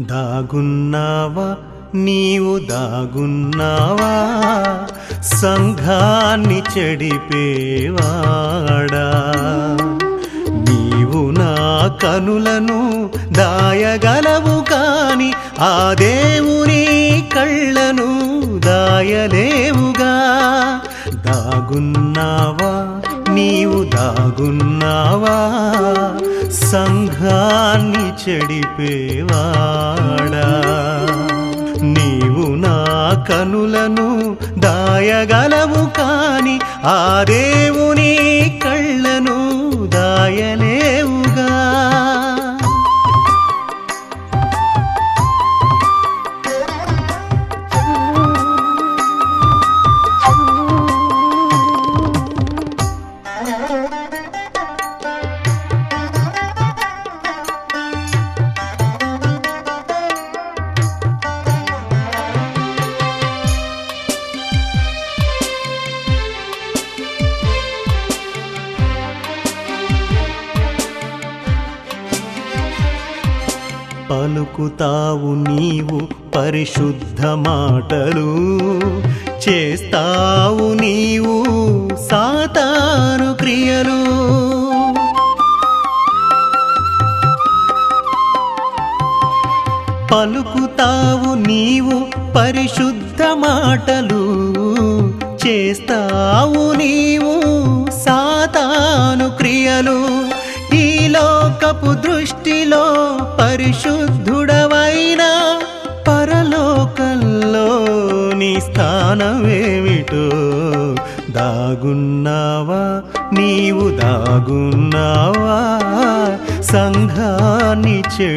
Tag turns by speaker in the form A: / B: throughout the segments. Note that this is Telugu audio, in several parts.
A: దాగున్నావా నీవు దాగున్నావా సంఘాన్ని చెడిపేవాడా నీవు నా కనులను దాయగలవు కాని ఆ దేవుని కళ్ళను దాయలేవుగా దాగున్నావా నీవు దాగున్నావా సంఘాన్ని చెడిపేవాడా నీవు నా కనులను దాయగలవు కాని ఆ దేవుని కళ్ళను దాయలేవుగా పలుకుతావు నీవు పరిశుద్ధ మాటలు చేస్తావు నీవు సాతాను క్రియలు పలుకుతావు నీవు పరిశుద్ధ మాటలు చేస్తావు నీవు సాతాను క్రియలు ఈ లోకపు దృష్టిలో పరిశుద్ధుడవైనా పరలోకంలో నీ స్థానమేమిటో దాగున్నావా నీవు దాగున్నావా సంఘాన్ని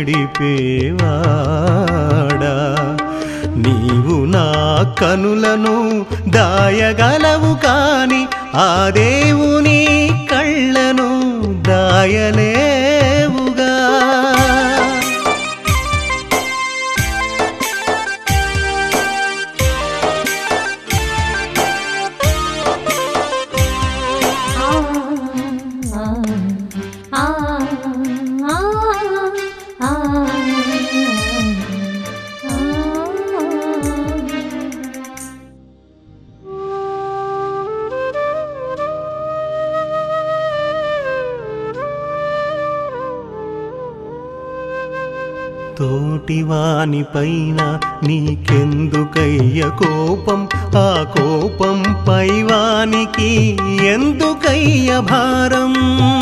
A: చెడిపేవాడా నీవు నా కనులను దాయగలవు కాని ఆ దేవుని కళ్ళను దాయలేవుగా తోటివాని పైన నీకెందుకయ్య కోపం ఆ కోపం పైవానికి ఎందుకయ్య భారం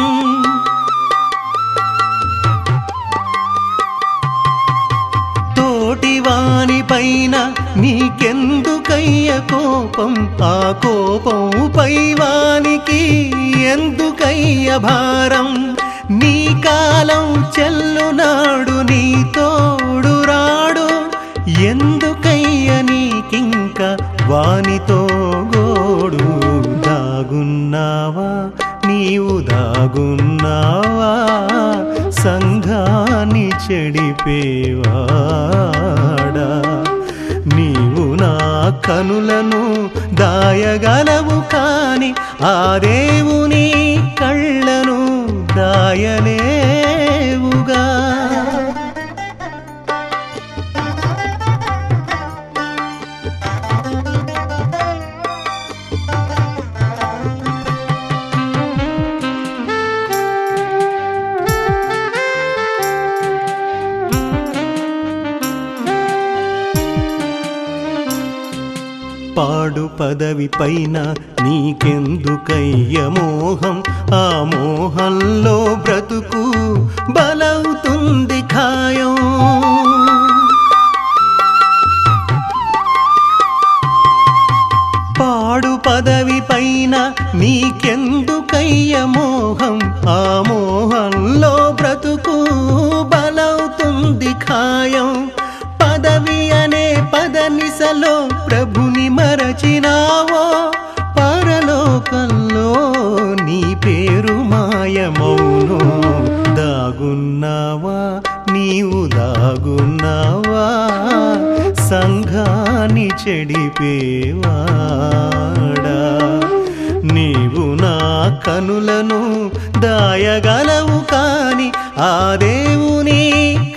A: తోటివాని పైన నీకెందుకయ్య కోపం ఆ కోపం పైవానికి ఎందుకయ్య భారం నీ కాలం చెల్లునాడు నీ తోడు రాడు ఎందుకయ్య నీకింక వానితో గోడు దాగున్నావా నీవు దాగున్నావా సంఘాన్ని చెడిపేవాడా నీవు నా కనులను దాయగలవు కాని ఆ దేవుని కళ్ళను దాయలేవుగా పాడు పదవి పైన నీకెందుకయ్య మోహం ఆ మోహంలో బ్రతుకు బలవుతుంది ఖాయం పాడు పదవి పైన నీకెందుకయ్య మోహం ఆ మోహంలో బ్రతుకు బలవుతుంది ఖాయం పదవి అనే పదనిసలో ప్రభుని మరచినావో పరలోకంలో నీ పేరు మాయమౌను దాగున్నావా నీవు దాగున్నావా సంఘాన్ని చెడిపేవాడా నీవు నా కనులను దాయగలవు కాని ఆ దేవుని